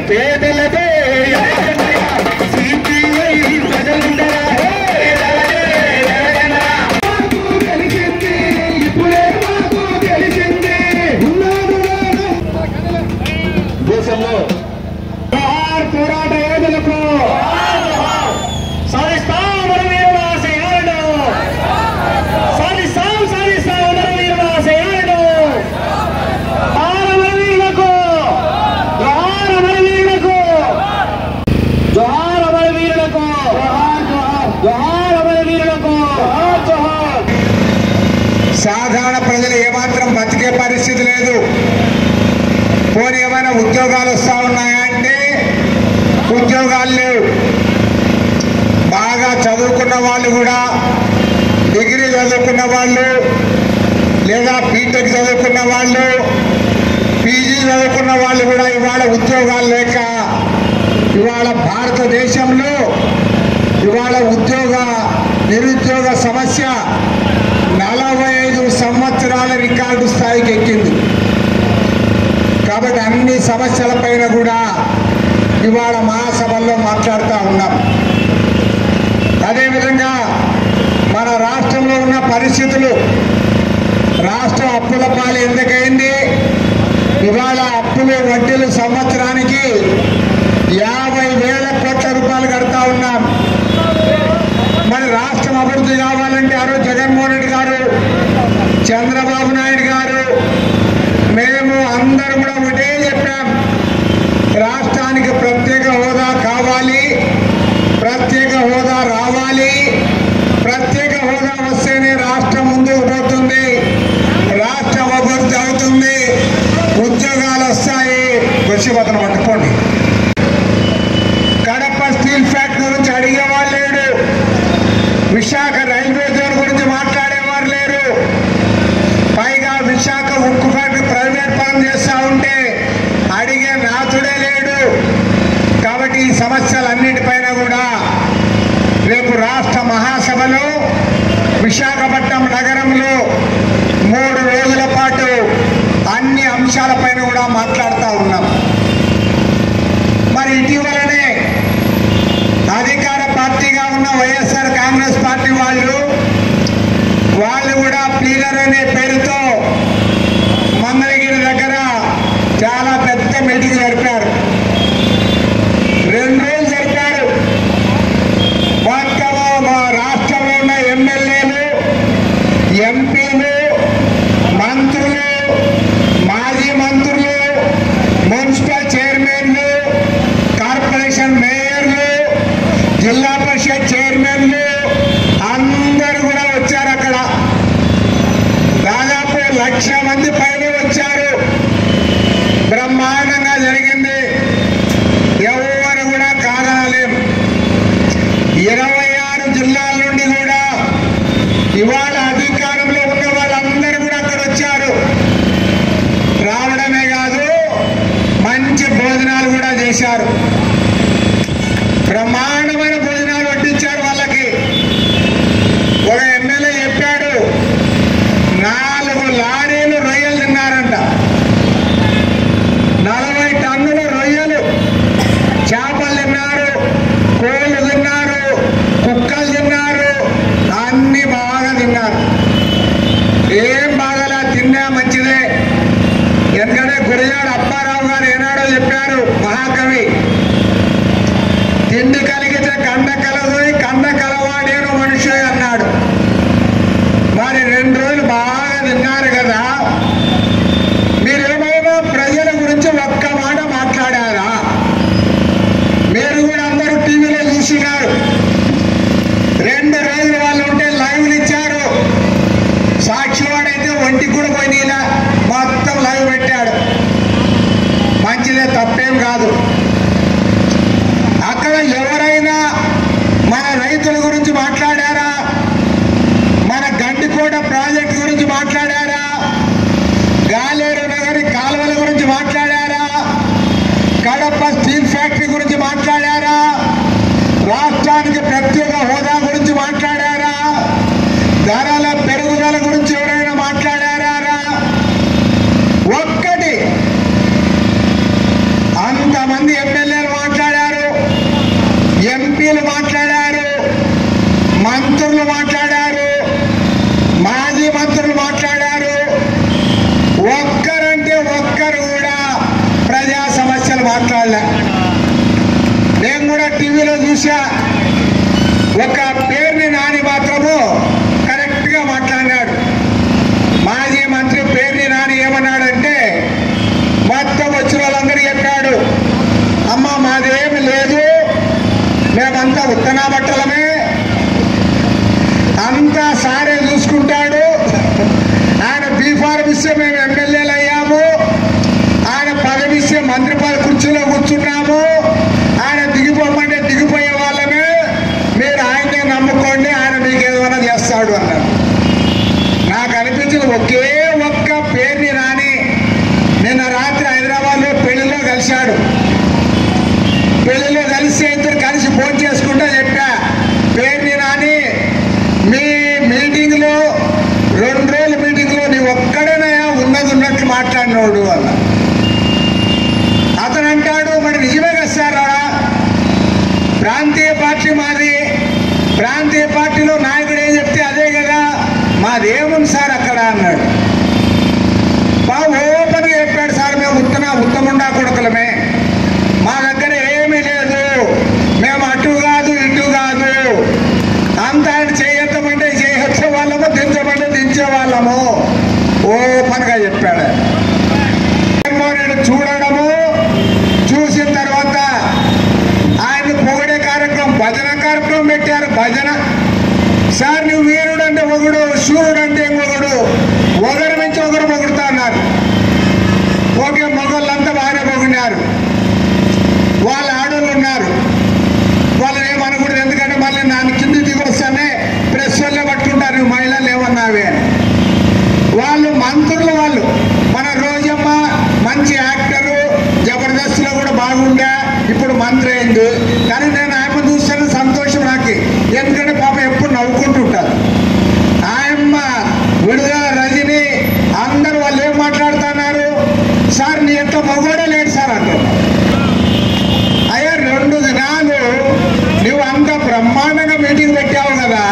పేదలదే CPI ప్రజలుండరా హే జనగణ తెలిసింది ఇప్పుడే మాకు తెలిసింది దేశంలో జోహార్ పోరాట యోధులకు సాధిస్తాం మన వీరవాసయాలను సాధిస్తాం సాధిస్తాం మన వీరవాసయాలను ఆరమరవీరులకు జోహార్ అమరవీరులకు జోహార్ అమరవీరులకు జోహార్ అమరవీరులకు జోహార్ సాధారణ ప్రజలు ఏమాత్రం బతికే పరిస్థితి లేదు పోనీ ఏమైనా ఉద్యోగాలు వస్తా ఉన్నాయా అంటే ఉద్యోగాలు లేవు బాగా చదువుకున్న వాళ్ళు కూడా డిగ్రీ చదువుకున్న వాళ్ళు లేదా బీటెక్ చదువుకున్న వాళ్ళు పీజీ చదువుకున్న వాళ్ళు కూడా ఇవాళ ఉద్యోగాలు లేక ఇవాళ భారతదేశంలో ఇవాళ ఉద్యోగ నిరుద్యోగ సమస్య నలభై ఐదు సంవత్సరాల రికార్డు స్థాయికి ఎక్కింది కాబట్టి అన్ని సమస్యలపైన కూడా ఇవాళ మహాసభల్లో మాట్లాడుతూ ఉన్నాం అదేవిధంగా మన రాష్ట్రంలో ఉన్న పరిస్థితులు రాష్ట్రం అప్పుల పాలు ఎందుకైంది ఇవాళ అప్పులు వడ్డీలు సంవత్సరానికి యాభై వేల కోట్ల రూపాయలు కడతా ఉన్నాం మరి రాష్ట్రం అభివృద్ధి కావాలంటే ఆ రోజు జగన్మోహన్ రెడ్డి గారు చంద్రబాబు నాయుడు గారు మేము అందరం కూడా ఒకటే చెప్పాం రాష్ట్రానికి ప్రత్యేక హోదా కావాలి ప్రత్యేక హోదా రావాలి ప్రత్యేక హోదా వస్తేనే రాష్ట్రం ముందుకు పోతుంది రాష్ట్రం అభివృద్ధి అవుతుంది ఉద్యోగాలు వస్తాయి కృషిపతను పట్టుకోండి కడప స్టీల్ ఫ్యాక్టరీ గురించి అడిగేవాళ్ళు లేడు విశాఖ రైల్వే జోన్ గురించి మాట్లాడేవారు లేరు పైగా విశాఖ ఉక్కు ఫ్యాక్టరీ ప్రైవేట్ పరం చేస్తా ఉంటే అడిగే నాథుడే లేడు కాబట్టి ఈ సమస్యలన్నిటిపైన కూడా రేపు రాష్ట్ర మహాసభలో విశాఖపట్నం నగరంలో మూడు రోజుల పాటు అన్ని అంశాలపైన కూడా మాట్లాడుతూ ఉన్నాం మరి ఇటీవలనే అధికార పార్టీగా ఉన్న వైఎస్ఆర్ కాంగ్రెస్ పార్టీ వాళ్ళు వాళ్ళు కూడా ప్లీనర్ అనే పేరుతో మంగళగిరి దగ్గర చాలా పెద్ద మీటింగ్ జరిపారు రెండు రోజులు జరిపారు మొత్తం మా రాష్ట్రంలో ఉన్న ఎమ్మెల్యేలు ఎంపీలు మంత్రులు మాజీ మంత్రులు మున్సిపల్ చైర్మన్లు కార్పొరేషన్ మేయర్లు జిల్లా పరిషత్ చైర్మన్లు అందరూ కూడా వచ్చారు అక్కడ దాదాపు లక్ష మంది పైన వచ్చారు బ్రహ్మాండంగా జరిగింది ఎవరు కూడా కాదనలేం ఇరవై ఆరు జిల్లాల నుండి కూడా ఇవాళ అధికారంలో ఉన్న వాళ్ళందరూ కూడా అక్కడ వచ్చారు రావడమే కాదు మంచి భోజనాలు కూడా చేశారు బ్రహ్మాండమైన భోజనాలు వడ్డించారు వాళ్ళకి ఒక ఎమ్మెల్యే చెప్పాడు నాలుగు లారీలు రొయ్యలు తిన్నారంట నలభై టన్నుల రొయ్యలు చేపలు తిన్నారు కోళ్ళు తిన్నారు కుక్కలు తిన్నారు అన్ని బాగా తిన్నారు ఏం బాగాలా తిన్నా మంచిదే ఎందుకంటే గురజాడ అప్పారావు గారు ఏనాడో చెప్పారు మహాకవి తిండి కలిగితే కండ కలదు కండ కలవాడేను మనిషి అన్నాడు మరి రెండు రోజులు బాగా తిన్నారు కదా మీరేమైనా ప్రజల గురించి ఒక్క మాట మాట్లాడారా మీరు కూడా అందరూ టీవీలో చూసినారు రెండు రోజులు వాళ్ళు ఉంటే లైవ్లు ఇచ్చారు సాక్షి వాడైతే ఒంటికి కూడా పోయినా మొత్తం లైవ్ పెట్టాడు మంచిదే తప్పేం కాదు అక్కడ ఎవరైనా మన రైతుల గురించి మాట్లాడారా మన గండికోట ప్రాజెక్ట్ గురించి మాట్లాడారా గాలేరు నగరి కాలువల గురించి మాట్లాడారా కడప స్టీల్ ఫ్యాక్టరీ గురించి మాట్లాడారా రాష్ట్రానికి ప్రత్యేక హోదా గురించి మాట్లాడారా ధరల పెరుగుదల గురించి ఎవరైనా మాట్లాడారా ఒక్కటి అంతమంది టీవీలో చూసా ఒక పేరుని నాని మాత్రము కరెక్ట్ గా మాట్లాడినాడు మాజీ మంత్రి పేరుని నాని ఏమన్నాడంటే మొత్తం వచ్చిన వాళ్ళందరూ చెప్పాడు అమ్మ మాదేమి లేదు మేమంతా ఉత్తనా బట్టలమే అంతా సారే చూసుకుంటాడు ఆయన బీఫారం ఇస్తే మేము ఎమ్మెల్యేలు అయ్యాము ఆయన పదవి ఇస్తే మంత్రి పదవి కుర్చీలో కూర్చున్నాము ఆయన దిగిపోమంటే దిగిపోయే వాళ్ళమే మీరు ఆయన్నే నమ్ముకోండి ఆయన మీకు ఏదైనా చేస్తాడు అన్నాడు నాకు అనిపించింది ఒకే ఒక్క పేరుని రాని నిన్న రాత్రి హైదరాబాద్లో పెళ్లిలో కలిశాడు పెళ్లిలో కలిసి ఇద్దరు కలిసి ఫోన్ చేసుకుంటా చెప్పా పేరుని రాని మీ మీటింగ్లో రెండు రోజుల మీటింగ్లో నీ ఒక్కడేనయా ఉన్నది ఉన్నట్లు మాట్లాడినోడు అన్న అతను అంటాడు మరి నిజమే కదా సార్ ఆడ? ప్రాంతీయ పార్టీ మాది ప్రాంతీయ పార్టీలో నాయకుడు ఏం చెప్తే అదే కదా మాదేముంది సార్ అక్కడ అన్నాడు బాబు ఓపెన్గా చెప్పాడు సార్ మేము ఉత్తన ఉత్తముండా కొడుకులమే మా దగ్గర ఏమీ లేదు మేము అటు కాదు ఇటు కాదు అంత ఆయన చేయొత్తమంటే చేయొచ్చే వాళ్ళము దించమంటే దించే వాళ్ళము ఓపెన్గా చెప్పాడు జగన్మోహన్ రెడ్డి చూడడము చూసిన తర్వాత ఆయన పొగడే కార్యక్రమం భజన కార్యక్రమం పెట్టారు భజన సార్ నువ్వు వీరుడు అంటే ఒకడు శూరుడు అంటే ఇంకొకడు ఒకరి నుంచి ఒకరు పొగుడుతా ఉన్నారు ఓకే మగవాళ్ళంతా బాగానే పొగిడినారు వాళ్ళ ఆడోళ్ళు ఉన్నారు వాళ్ళని ఏమనకూడదు ఎందుకంటే మళ్ళీ నన్ను కింది దిగి వస్తానే ప్రెస్ వాళ్ళే పట్టుకుంటారు "నువ్వు మహిళలు ఏమన్నావే అని వాళ్ళు మంత్రులు వాళ్ళు మన రోజమ్మ మంచి యాక్టరు జబర్దస్త్లో కూడా బాగుండే ఇప్పుడు మంత్రి అయింది కానీ నేను ఆమె చూస్తాను సంతోషం నాకు ఎందుకంటే పాప ఎప్పుడు నవ్వుకుంటుంటారు ఆయమ్మ విడుదల రజని అందరూ వాళ్ళు ఏం మాట్లాడుతున్నారు సార్ నీ యొక్క మగోడే లేడు సార్ అంటారు అయ్యా రెండు దినాలు నువ్వు అంత బ్రహ్మాండంగా మీటింగ్ పెట్టావు కదా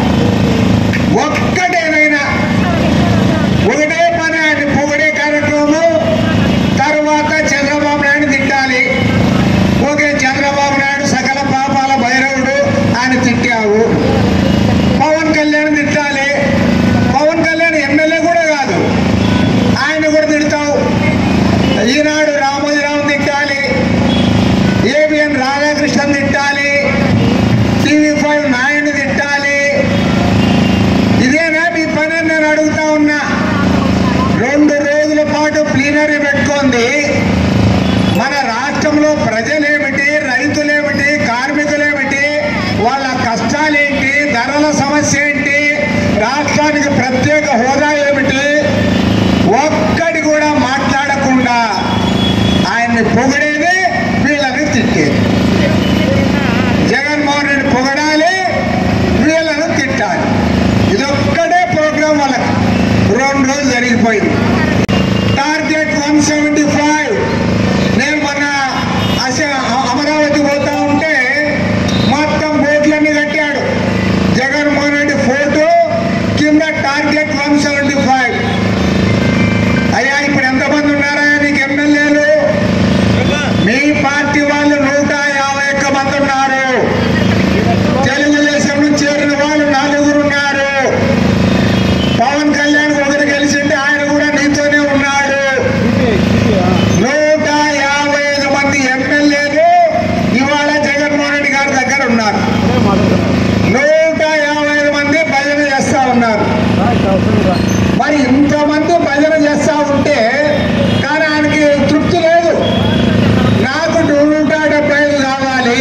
ఒక్కటేనైనా ఒకటే పని ఆయన పొగడే కార్యక్రమం తర్వాత చంద్రబాబు నాయుడు తిట్టాలి ఓకే చంద్రబాబు నాయుడు సకల పాపాల భైరవుడు ఆయన తిట్టావు పవన్ కళ్యాణ్ తిట్టాలి పవన్ కళ్యాణ్ ఎమ్మెల్యే కూడా కాదు ఆయన కూడా తిడతావు ఈనాడు రామోజీరావు తిట్టాలి ఏబిఎన్ రాధాకృష్ణన్ తిట్టాలి టీవీ ఫైవ్ నాయుడు తిట్టాలి ఇదేనా మీ పని అని నేను అడుగుతా ఉన్నా రెండు రోజుల పాటు ప్లీనరీ పెట్టుకుంది మన రాష్ట్రంలో ప్రజలేమిటి రైతులేమిటి కార్మికులేమిటి వాళ్ళ కష్టాలేంటి ధరల సమస్య ఏంటి రాష్ట్రానికి ప్రత్యేక హోదా ఏమిటి ఒక్కడి కూడా మాట్లాడకుండా ఆయన్ని పొగిడేది వీళ్ళని తిట్టేది జగన్మోహన్ రెడ్డి పొగడాలి వీళ్ళను తిట్టాలి ఇదొక్కడే ప్రోగ్రాం వాళ్ళకి రెండు రోజులు జరిగిపోయింది టార్గెట్ వన్ సెవెంటీ ఫైవ్ నేను మొన్న అస అమరావతి పోతా ఉంటే మొత్తం బోట్లన్నీ కట్టాడు జగన్మోహన్ రెడ్డి ఫోటో కింద టార్గెట్ వన్ సెవెంటీ ఫైవ్ అయ్యా ఇప్పుడు ఎంతమంది ఉన్నారా నీకు ఎమ్మెల్యేలు మీ పార్టీ వాళ్ళు నూట యాభై ఒక్క మంది ఉన్నారు తెలుగుదేశం నుంచి చేరిన వాళ్ళు నలుగురు ఉన్నారు పవన్ కళ్యాణ్ ఒకరు గెలిచింటే ఆయన కూడా నీతోనే ఉన్నాడు నూట యాభై ఐదు మంది ఎమ్మెల్యేలు ఇవాళ జగన్మోహన్ రెడ్డి గారి దగ్గర ఉన్నారు నూట యాభై ఐదు మంది భజన చేస్తా ఉన్నారు మరి ఇంతమంది భజన చేస్తా ఉంటే కానీ ఆయనకి తృప్తి లేదు నాకు నూట డెబ్బై ఐదు కావాలి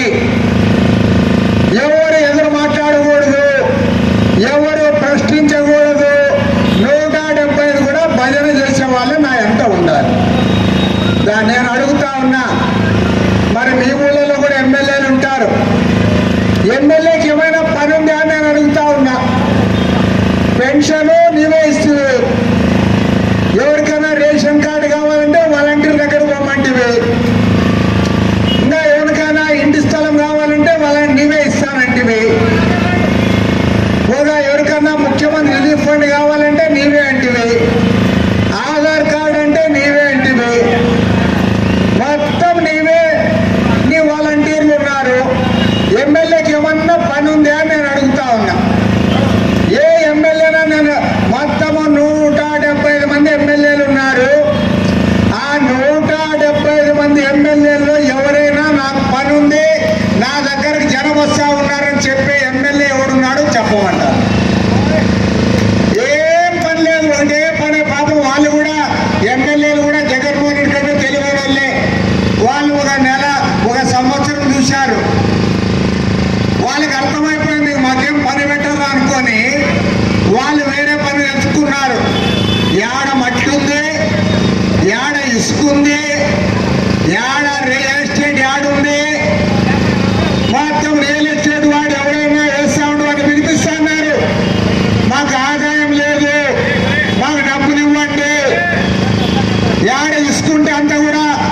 ఎవరు ఎదురు మాట్లాడకూడదు ఎవరు ప్రశ్నించకూడదు నూట డెబ్బై ఐదు కూడా భజన చేసే వాళ్ళు నా ఎంత ఉండాలి దాన్ని నేను అడుగుతా ఉన్నా మరి మీ ఊళ్ళలో కూడా ఎమ్మెల్యేలు ఉంటారు ఎమ్మెల్యేకి ఏమైనా పని ఉందా అని నేను అడుగుతా ఉన్నా పెన్షన్ నీవే ఇస్తుంది ఎవరికైనా రేషన్ కార్డు కావాలంటే వాలంటీర్ దగ్గర పోమంటివి ఇంకా ఎవరికైనా ఇంటి స్థలం కావాలంటే వాళ్ళని నీవే ఇస్తానంటివి పోగా ఎవరికన్నా ముఖ్యమంత్రి రిలీఫ్ ఫండ్ కావాలంటే నీవే అంటివి ఆధార్ కార్డు అంటే నీవే అంటివి మొత్తం నీవే నీ వాలంటీర్లు ఉన్నారు ఎమ్మెల్యేకి ఏమన్నా పని ఉందా అని నేను అడుగుతా ఉన్నా ఏ ఎమ్మెల్యేనా నేను మొత్తము నూట డెబ్బై ఐదు మంది ఎమ్మెల్యేలు ఉన్నారు ఆ నూట డెబ్బై ఐదు మంది ఎమ్మెల్యేల్లో ఎవరైనా నాకు పని ఉంది నా దగ్గరకు జనం వస్తా ఉన్నారని చెప్పే ఎమ్మెల్యే ఎవడున్నాడు చెప్పమంటారు ఏం పని లేదు ఒకటే పని పాపం వాళ్ళు కూడా ఎమ్మెల్యేలు కూడా జగన్మోహన్ రెడ్డి కంటే తెలివైన వాళ్ళే వాళ్ళు ఒక నెల ఒక సంవత్సరం చూశారు వాళ్ళకి అర్థమైపోయింది మాకేం పని పెట్టరు అనుకొని వాళ్ళు వేరే పని ఎంచుకున్నారు యాడ మట్టి ఉంది యాడ ఇసుకుంది యాడ రియల్ ఎస్టేట్ యాడుంది మొత్తం రియల్ ఎస్టేట్ వాడు ఎవరైనా వేస్తా ఉండు అని వినిపిస్తున్నారు మాకు ఆదాయం లేదు మాకు డబ్బులు ఇవ్వండి యాడ ఇసుకుంటే అంతా కూడా